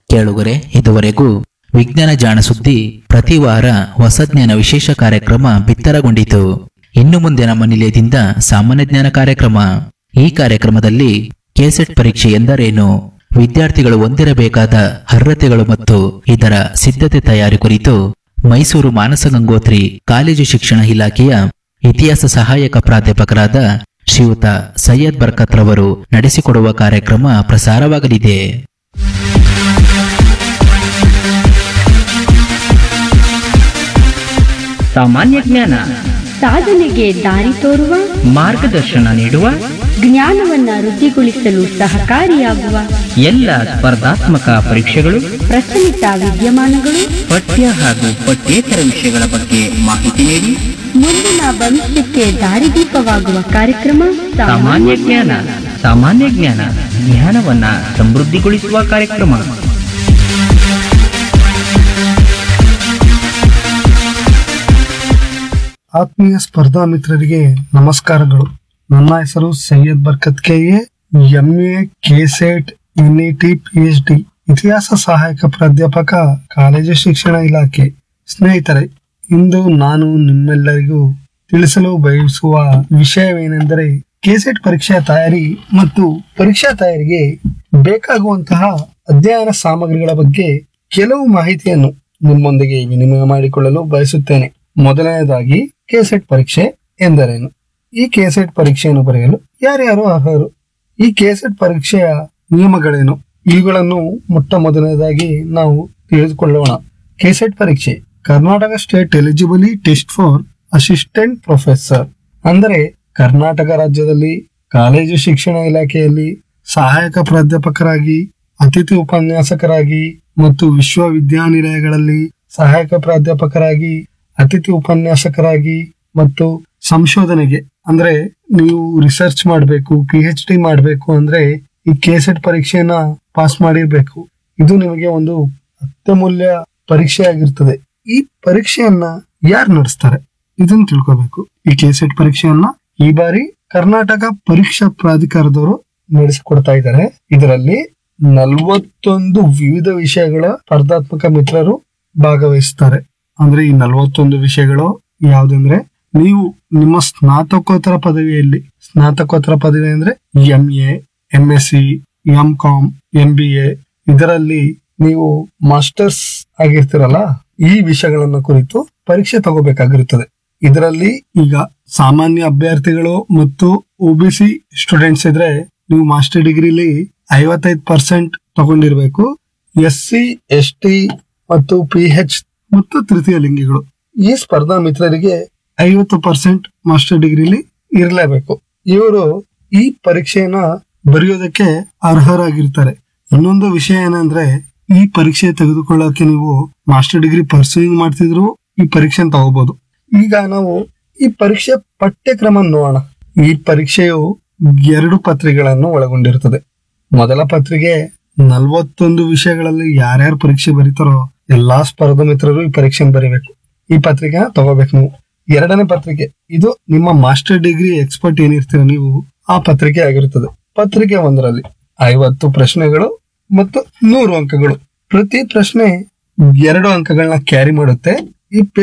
ಕೇಳುಗರೆ ಇದುವರೆಗೂ ವಿಜ್ಞಾನ ಜಾಣ ಸುದ್ದಿ ಪ್ರತಿ ವಾರ ಹೊಸ ಜ್ಞಾನ ವಿಶೇಷ ಕಾರ್ಯಕ್ರಮ ಬಿತ್ತರಗೊಂಡಿತು ಇನ್ನು ಮುಂದೆ ನಮ್ಮ ನಿಲಯದಿಂದ ಸಾಮಾನ್ಯ ಜ್ಞಾನ ಕಾರ್ಯಕ್ರಮ ಈ ಕಾರ್ಯಕ್ರಮದಲ್ಲಿ ಕೆಸೆಟ್ ಪರೀಕ್ಷೆ ಎಂದರೇನು ವಿದ್ಯಾರ್ಥಿಗಳು ಹೊಂದಿರಬೇಕಾದ ಅರ್ಹತೆಗಳು ಮತ್ತು ಇದರ ಸಿದ್ಧತೆ ತಯಾರಿ ಕುರಿತು ಮೈಸೂರು ಮಾನಸ ಗಂಗೋತ್ರಿ ಕಾಲೇಜು ಶಿಕ್ಷಣ ಇಲಾಖೆಯ ಇತಿಹಾಸ ಸಹಾಯಕ ಪ್ರಾಧ್ಯಾಪಕರಾದ ಶ್ರೀಯುತ ಸೈಯದ್ ಬರ್ಕತ್ ರವರು ನಡೆಸಿಕೊಡುವ ಕಾರ್ಯಕ್ರಮ ಪ್ರಸಾರವಾಗಲಿದೆ ಸಾಮಾನ್ಯ ಜ್ಞಾನ ಸಾಧನೆಗೆ ದಾರಿ ತೋರುವ ಮಾರ್ಗದರ್ಶನ ನೀಡುವ ಜ್ಞಾನವನ್ನ ವೃದ್ಧಿಗೊಳಿಸಲು ಸಹಕಾರಿಯಾಗುವ ಎಲ್ಲ ಸ್ಪರ್ಧಾತ್ಮಕ ಪರೀಕ್ಷೆಗಳು ಪ್ರಚಲಿತ ವಿದ್ಯಮಾನಗಳು ಪಠ್ಯ ಹಾಗೂ ಪಠ್ಯೇತರ ವಿಷಯಗಳ ಬಗ್ಗೆ ಮಾಹಿತಿ ನೀಡಿ ಮುಂದಿನ ಭವಿಷ್ಯಕ್ಕೆ ದಾರಿದೀಪವಾಗುವ ಕಾರ್ಯಕ್ರಮ ಸಾಮಾನ್ಯ ಜ್ಞಾನ ಸಾಮಾನ್ಯ ಜ್ಞಾನ ಜ್ಞಾನವನ್ನ ಸಮೃದ್ಧಿಗೊಳಿಸುವ ಕಾರ್ಯಕ್ರಮ ಆತ್ಮೀಯ ಸ್ಪರ್ಧಾ ಮಿತ್ರರಿಗೆ ನಮಸ್ಕಾರಗಳು ನನ್ನ ಹೆಸರು Syed Barkat K M A KSET NET H D ಇತಿಹಾಸ ಸಹಾಯಕ ಪ್ರಾಧ್ಯಾಪಕ ಕಾಲೇಜು ಶಿಕ್ಷಣ ಇಲಾಖೆ ಸ್ನೇಹಿತರೆ ಇಂದು ನಾನು ನಿಮ್ಮೆಲ್ಲರಿಗೂ ತಿಳಿಸಲು ಬಯಸುವ ವಿಷಯವೇನೆಂದರೆ ಕೆಸೆಟ್ ಪರೀಕ್ಷಾ ತಯಾರಿ ಮತ್ತು ಪರೀಕ್ಷಾ ತಯಾರಿಗೆ ಬೇಕಾಗುವಂತಹ ಅಧ್ಯಯನ ಸಾಮಗ್ರಿಗಳ ಬಗ್ಗೆ ಕೆಲವು ಮಾಹಿತಿಯನ್ನು ನಿಮ್ಮೊಂದಿಗೆ ವಿನಿಮಯ ಮಾಡಿಕೊಳ್ಳಲು ಬಯಸುತ್ತೇನೆ ಮೊದಲನೆಯದಾಗಿ ಕೆಸೆಟ್ ಪರೀಕ್ಷೆ ಎಂದರೇನು ಈ ಕೆಸೆಟ್ ಪರೀಕ್ಷೆಯನ್ನು ಬರೆಯಲು ಯಾರ್ಯಾರು ಅರ್ಹರು ಈ ಕೆಸೆಟ್ ಪರೀಕ್ಷೆಯ ನಿಯಮಗಳೇನು ಇವುಗಳನ್ನು ಮೊಟ್ಟ ಮೊದಲನೇದಾಗಿ ನಾವು ತಿಳಿದುಕೊಳ್ಳೋಣ ಕೆಸೆಟ್ ಪರೀಕ್ಷೆ Karnataka state eligibility test for assistant professor ಅಂದರೆ ಕರ್ನಾಟಕ ರಾಜ್ಯದಲ್ಲಿ ಕಾಲೇಜು ಶಿಕ್ಷಣ ಇಲಾಖೆಯಲ್ಲಿ ಸಹಾಯಕ ಪ್ರಾಧ್ಯಾಪಕರಾಗಿ ಅತಿಥಿ ಉಪನ್ಯಾಸಕರಾಗಿ ಮತ್ತು ವಿಶ್ವವಿದ್ಯಾನಿಲಯಗಳಲ್ಲಿ ಸಹಾಯಕ ಪ್ರಾಧ್ಯಾಪಕರಾಗಿ ಅತಿಥಿ ಉಪನ್ಯಾಸಕರಾಗಿ ಮತ್ತು ಸಂಶೋಧನೆಗೆ ಅಂದ್ರೆ ನೀವು ರಿಸರ್ಚ್ ಮಾಡಬೇಕು ಪಿ ಎಚ್ ಡಿ ಮಾಡಬೇಕು ಅಂದ್ರೆ ಈ ಕೆಸೆಟ್ ಪರೀಕ್ಷೆಯನ್ನ ಪಾಸ್ ಮಾಡಿರ್ಬೇಕು ಇದು ನಿಮಗೆ ಒಂದು ಅತ್ಯಮೂಲ್ಯ ಪರೀಕ್ಷೆ ಆಗಿರ್ತದೆ ಈ ಪರೀಕ್ಷೆಯನ್ನ ಯಾರು ನಡೆಸ್ತಾರೆ ಇದನ್ನ ತಿಳ್ಕೋಬೇಕು ಈ ಕೆಸೆಟ್ ಪರೀಕ್ಷೆಯನ್ನ ಈ ಬಾರಿ ಕರ್ನಾಟಕ ಪರೀಕ್ಷಾ ಪ್ರಾಧಿಕಾರದವರು ನಡೆಸಿಕೊಡ್ತಾ ಇದ್ದಾರೆ ಇದರಲ್ಲಿ ನಲವತ್ತೊಂದು ವಿವಿಧ ವಿಷಯಗಳ ಸ್ಪರ್ಧಾತ್ಮಕ ಮಿತ್ರರು ಭಾಗವಹಿಸ್ತಾರೆ ಅಂದ್ರೆ ಈ ನಲವತ್ತೊಂದು ವಿಷಯಗಳು ಯಾವ್ದಂದ್ರೆ ನೀವು ನಿಮ್ಮ ಸ್ನಾತಕೋತ್ತರ ಪದವಿಯಲ್ಲಿ ಸ್ನಾತಕೋತ್ತರ ಪದವಿ ಅಂದ್ರೆ M A M S C M com M B A ಇದರಲ್ಲಿ ನೀವು ಮಾಸ್ಟರ್ಸ್ ಆಗಿರ್ತೀರಲ್ಲ ಈ ವಿಷಯಗಳನ್ನ ಕುರಿತು ಪರೀಕ್ಷೆ ತಗೋಬೇಕಾಗಿರುತ್ತದೆ ಇದರಲ್ಲಿ ಈಗ ಸಾಮಾನ್ಯ ಅಭ್ಯರ್ಥಿಗಳು ಮತ್ತು ಒಬಿಸಿ ಸ್ಟೂಡೆಂಟ್ಸ್ ಇದ್ರೆ ನೀವು ಮಾಸ್ಟರ್ ಡಿಗ್ರಿಲಿ ಐವತ್ತೈದು ಪರ್ಸೆಂಟ್ ತಗೊಂಡಿರ್ಬೇಕು ಎಸ್ ಸಿ ಎಸ್ ಟಿ ಮತ್ತು ಪಿ ಎಚ್ ಮತ್ತು ತೃತೀಯ ಲಿಂಗಿಗಳು ಈ ಸ್ಪರ್ಧಾ ಮಿತ್ರರಿಗೆ ಐವತ್ತು ಪರ್ಸೆಂಟ್ ಮಾಸ್ಟರ್ ಡಿಗ್ರಿಲಿ ಇರಲೇಬೇಕು ಇವರು ಈ ಪರೀಕ್ಷೆಯನ್ನ ಬರೆಯೋದಕ್ಕೆ ಅರ್ಹರಾಗಿರ್ತಾರೆ ಇನ್ನೊಂದು ವಿಷಯ ಏನಂದ್ರೆ ಈ ಪರೀಕ್ಷೆ ತೆಗೆದುಕೊಳ್ಳೋಕೆ ನೀವು ಮಾಸ್ಟರ್ ಡಿಗ್ರಿ ಪರ್ಸೂಯಿಂಗ್ ಮಾಡ್ತಿದ್ರು ಈ ಪರೀಕ್ಷೆ ತಗೋಬಹುದು ಈಗ ನಾವು ಈ ಪರೀಕ್ಷೆ ಪಠ್ಯಕ್ರಮ ನೋಡೋಣ ಈ ಪರೀಕ್ಷೆಯು ಎರಡು ಪತ್ರಿಕೆಗಳನ್ನು ಒಳಗೊಂಡಿರುತ್ತದೆ ಮೊದಲ ಪತ್ರಿಕೆ ನಲವತ್ತೊಂದು ವಿಷಯಗಳಲ್ಲಿ ಯಾರ್ಯಾರು ಪರೀಕ್ಷೆ ಬರೀತಾರೋ ಎಲ್ಲಾ ಸ್ಪರ್ಧಾ ಮಿತ್ರರು ಈ ಪರೀಕ್ಷೆನ ಬರೀಬೇಕು ಈ ಪತ್ರಿಕೆ ತಗೋಬೇಕು ನೀವು ಎರಡನೇ ಪತ್ರಿಕೆ ಇದು ನಿಮ್ಮ ಮಾಸ್ಟರ್ ಡಿಗ್ರಿ ಎಕ್ಸ್ಪರ್ಟ್ ಏನಿರ್ತೀರ ನೀವು ಆ ಪತ್ರಿಕೆ ಆಗಿರುತ್ತದೆ ಪತ್ರಿಕೆ ಒಂದರಲ್ಲಿ ಐವತ್ತು ಪ್ರಶ್ನೆಗಳು ಮತ್ತು ನೂರು ಅಂಕಗಳು ಪ್ರತಿ ಪ್ರಶ್ನೆ ಎರಡು ಅಂಕಗಳನ್ನ ಕ್ಯಾರಿ ಮಾಡುತ್ತೆ ಈ